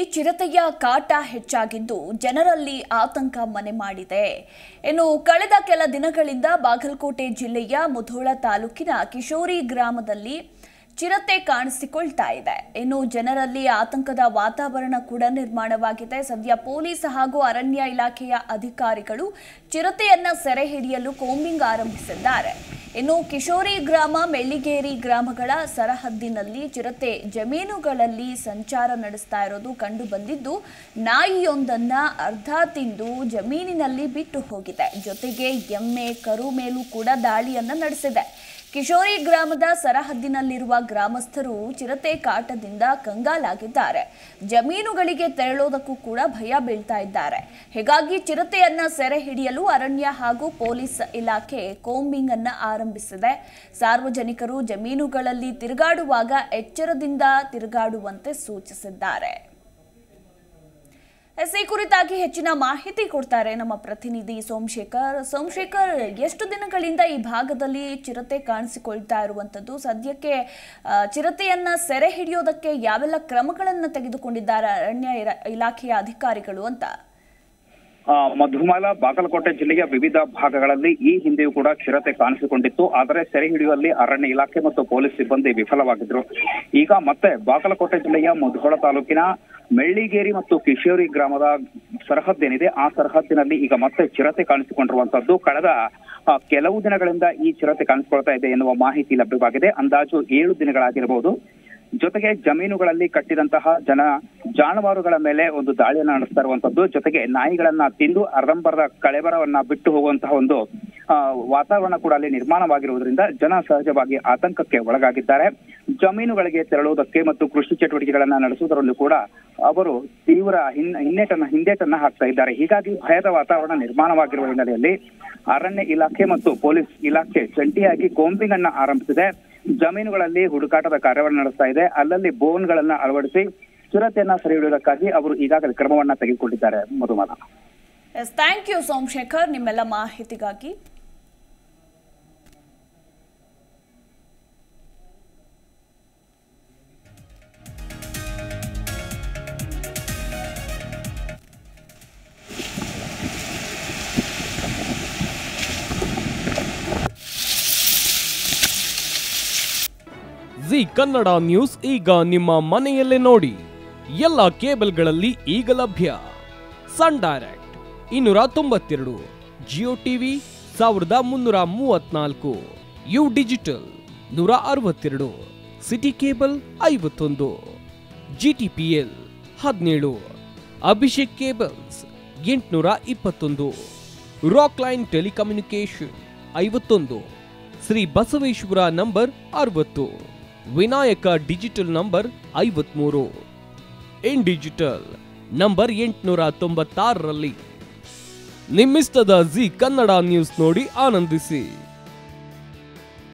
ಚಿರತೆಯ ಕಾಟ ಹೆಚ್ಚಾಗಿದ್ದು ಜನರಲ್ಲಿ ಆತಂಕ ಮನೆ ಮಾಡಿದೆ ಇನ್ನು ಕಳೆದ ಕೆಲ ದಿನಗಳಿಂದ ಬಾಗಲಕೋಟೆ ಜಿಲ್ಲೆಯ ಮುಧೋಳ ತಾಲೂಕಿನ ಕಿಶೋರಿ ಗ್ರಾಮದಲ್ಲಿ ಚಿರತೆ ಕಾಣಿಸಿಕೊಳ್ತಾ ಇದೆ ಇನ್ನು ಜನರಲ್ಲಿ ಆತಂಕದ ವಾತಾವರಣ ಕೂಡ ನಿರ್ಮಾಣವಾಗಿದೆ ಸದ್ಯ ಪೊಲೀಸ್ ಹಾಗೂ ಅರಣ್ಯ ಇಲಾಖೆಯ ಅಧಿಕಾರಿಗಳು ಚಿರತೆಯನ್ನ ಸೆರೆ ಹಿಡಿಯಲು ಕೋಂಬಿಂಗ್ ಆರಂಭಿಸಿದ್ದಾರೆ ಇನ್ನು ಕಿಶೋರಿ ಗ್ರಾಮ ಮೆಳ್ಳಿಗೇರಿ ಗ್ರಾಮಗಳ ಸರಹದ್ದಿನಲ್ಲಿ ಚಿರತೆ ಜಮೀನುಗಳಲ್ಲಿ ಸಂಚಾರ ನಡೆಸ್ತಾ ಇರೋದು ಕಂಡು ಬಂದಿದ್ದು ನಾಯಿಯೊಂದನ್ನ ಅರ್ಧ ತಿಂದು ಜಮೀನಿನಲ್ಲಿ ಬಿಟ್ಟು ಹೋಗಿದೆ ಜೊತೆಗೆ ಎಮ್ಮೆ ಕರು ಮೇಲೂ ಕೂಡ ದಾಳಿಯನ್ನ ನಡೆಸಿದೆ ಕಿಶೋರಿ ಗ್ರಾಮದ ಸರಹದ್ದಿನಲ್ಲಿರುವ ಗ್ರಾಮಸ್ಥರು ಚಿರತೆ ಕಾಟದಿಂದ ಕಂಗಾಲಾಗಿದ್ದಾರೆ ಜಮೀನುಗಳಿಗೆ ತೆರಳೋದಕ್ಕೂ ಕೂಡ ಭಯ ಬೀಳ್ತಾ ಇದ್ದಾರೆ ಹೀಗಾಗಿ ಚಿರತೆಯನ್ನ ಸೆರೆ ಹಿಡಿಯಲು ಅರಣ್ಯ ಹಾಗೂ ಪೊಲೀಸ್ ಇಲಾಖೆ ಕೋಂಬಿಂಗ್ ಅನ್ನ ಆರಂಭಿಸಿದೆ ಸಾರ್ವಜನಿಕರು ಜಮೀನುಗಳಲ್ಲಿ ತಿರುಗಾಡುವಾಗ ಎಚ್ಚರದಿಂದ ತಿರುಗಾಡುವಂತೆ ಸೂಚಿಸಿದ್ದಾರೆ ಎಸ್ ಈ ಕುರಿತಾಗಿ ಹೆಚ್ಚಿನ ಮಾಹಿತಿ ಕೊಡ್ತಾರೆ ನಮ್ಮ ಪ್ರತಿನಿಧಿ ಸೋಮಶೇಖರ್ ಸೋಮಶೇಖರ್ ಎಷ್ಟು ದಿನಗಳಿಂದ ಈ ಭಾಗದಲ್ಲಿ ಚಿರತೆ ಕಾಣಿಸಿಕೊಳ್ತಾ ಇರುವಂತದ್ದು ಸದ್ಯಕ್ಕೆ ಆ, ಚಿರತೆಯನ್ನ ಸೆರೆ ಹಿಡಿಯೋದಕ್ಕೆ ಯಾವೆಲ್ಲ ಕ್ರಮಗಳನ್ನು ತೆಗೆದುಕೊಂಡಿದ್ದಾರೆ ಅರಣ್ಯ ಇರ- ಇಲಾಖೆಯ ಅಧಿಕಾರಿಗಳು ಅಂತ ಆ, ಮಧುಮಾಲ ಬಾಗಲಕೋಟೆ ಜಿಲ್ಲೆಯ ವಿವಿಧ ಭಾಗಗಳಲ್ಲಿ ಈ ಹಿಂದೆಯೂ ಕೂಡ ಚಿರತೆ ಕಾಣಿಸಿಕೊಂಡಿತ್ತು ಆದರೆ ಸೆರೆ ಹಿಡಿಯುವಲ್ಲಿ ಅರಣ್ಯ ಇಲಾಖೆ ಮತ್ತು ಪೊಲೀಸ್ ಸಿಬ್ಬಂದಿ ವಿಫಲವಾಗಿದ್ರು ಈಗ ಮತ್ತೆ ಬಾಗಲಕೋಟೆ ಜಿಲ್ಲೆಯ ಮುಧೋಳ ತಾಲೂಕಿನ ಮೆಳ್ಳಿಗೇರಿ ಮತ್ತು ಕಿಶೋರಿ ಗ್ರಾಮದ ಸರಹದ್ದೇನಿದೆ ಆ ಸರಹದ್ದಿನಲ್ಲಿ ಈಗ ಮತ್ತೆ ಚಿರತೆ ಕಾಣಿಸಿಕೊಂಡಿರುವಂತದ್ದು ಕಳೆದ ಆ, ಕೆಲವು ದಿನಗಳಿಂದ ಈ ಚಿರತೆ ಕಾಣಿಸಿಕೊಳ್ತಾ ಇದೆ ಎನ್ನುವ ಮಾಹಿತಿ ಲಭ್ಯವಾಗಿದೆ ಅಂದಾಜು ಏಳು ದಿನಗಳಾಗಿರಬಹುದು ಜೊತೆಗೆ ಜಮೀನುಗಳಲ್ಲಿ ಕಟ್ಟಿದಂತಹ ಜನ ಜಾನುವಾರುಗಳ ಮೇಲೆ ಒಂದು ದಾಳಿಯನ್ನ ನಡೆಸ್ತಾ ಇರುವಂತದ್ದು ಜೊತೆಗೆ ನಾಯಿಗಳನ್ನ ತಿಂದು ಅರ್ಧಂಬರ್ಧ ಕಳೆಬರವನ್ನ ಬಿಟ್ಟು ಹೋಗುವಂತಹ ಒಂದು ಆ, ವಾತಾವರಣ ಕೂಡ ಅಲ್ಲಿ ನಿರ್ಮಾಣವಾಗಿರುವುದರಿಂದ ಜನ ಸಹಜವಾಗಿ ಆತಂಕಕ್ಕೆ ಒಳಗಾಗಿದ್ದಾರೆ ಜಮೀನುಗಳಿಗೆ ತೆರಳುವುದಕ್ಕೆ ಮತ್ತು ಕೃಷಿ ಚಟುವಟಿಕೆಗಳನ್ನ ನಡೆಸುವುದರಲ್ಲೂ ಕೂಡ ಅವರು ತೀವ್ರ ಹಿನ್ ಹಿನ್ನೆಟನ್ನ ಹಿಂದೇಟನ್ನ ಹಾಕ್ತಾ ಇದ್ದಾರೆ ಹೀಗಾಗಿ ಭಯದ ವಾತಾವರಣ ನಿರ್ಮಾಣವಾಗಿರುವ ಹಿನ್ನೆಲೆಯಲ್ಲಿ ಅರಣ್ಯ ಇಲಾಖೆ ಮತ್ತು ಪೊಲೀಸ್ ಇಲಾಖೆ ಜಂಟಿಯಾಗಿ ಕೋಂಬಿಂಗ್ ಅನ್ನ ಆರಂಭಿಸಿದೆ ಜಮೀನುಗಳಲ್ಲಿ ಹುಡುಕಾಟದ ಕಾರ್ಯವನ್ನು ನಡೆಸ್ತಾ ಇದೆ ಅಲ್ಲಲ್ಲಿ ಬೋನ್ಗಳನ್ನ ಅಳವಡಿಸಿ ಚಿರತೆಯನ್ನ ಸೆರೆ ಹಿಡಿಯುವುದಕ್ಕಾಗಿ ಅವರು ಈಗಾಗಲೇ ಕ್ರಮವನ್ನ ತೆಗೆದುಕೊಂಡಿದ್ದಾರೆ ಮಧುಮಲ ಎಸ್ ಥ್ಯಾಂಕ್ ಯು ಸೋಮಶೇಖರ್ ನಿಮ್ಮೆಲ್ಲ ಮಾಹಿತಿಗಾಗಿ ಜಿ ಕನ್ನಡ ನ್ಯೂಸ್ ಈಗ ನಿಮ್ಮ ಮನೆಯಲ್ಲೇ ನೋಡಿ ಎಲ್ಲ ಕೇಬಲ್ಗಳಲ್ಲಿ ಈಗ ಲಭ್ಯ ಸನ್ ಡೈರೆಕ್ಟ್ ಇನ್ನೂರ ತೊಂಬತ್ತೆರಡು ಜಿಯೋ ಟಿವಿ ಸಾವಿರದ ಮುನ್ನೂರ ಮೂವತ್ನಾಲ್ಕು ಯು ಡಿಜಿಟಲ್ ನೂರ ಅರವತ್ತೆರಡು ಸಿಟಿ ಕೇಬಲ್ ಐವತ್ತೊಂದು ಜಿ ಟಿ ಪಿ ಎಲ್ ಹದಿನೇಳು ಅಭಿಷೇಕ್ ಕೇಬಲ್ಸ್ ಎಂಟುನೂರ ಇಪ್ಪತ್ತೊಂದು ರಾಕ್ ಲೈನ್ ಟೆಲಿಕಮ್ಯುನಿಕೇಶನ್ ಐವತ್ತೊಂದು ಶ್ರೀ ಬಸವೇಶ್ವರ ನಂಬರ್ ಅರವತ್ತು ವಿನಾಯಕ ಡಿಜಿಟಲ್ ನಂಬರ್ ಐವತ್ಮೂರು ಇನ್ ಡಿಜಿಟಲ್ ನಂಬರ್ ಎಂಟುನೂರ ತೊಂಬತ್ತಾರರಲ್ಲಿ ನಿಮ್ಮಿಸ್ತದ ಜಿ ಕನ್ನಡ ನ್ಯೂಸ್ ನೋಡಿ ಆನಂದಿಸಿ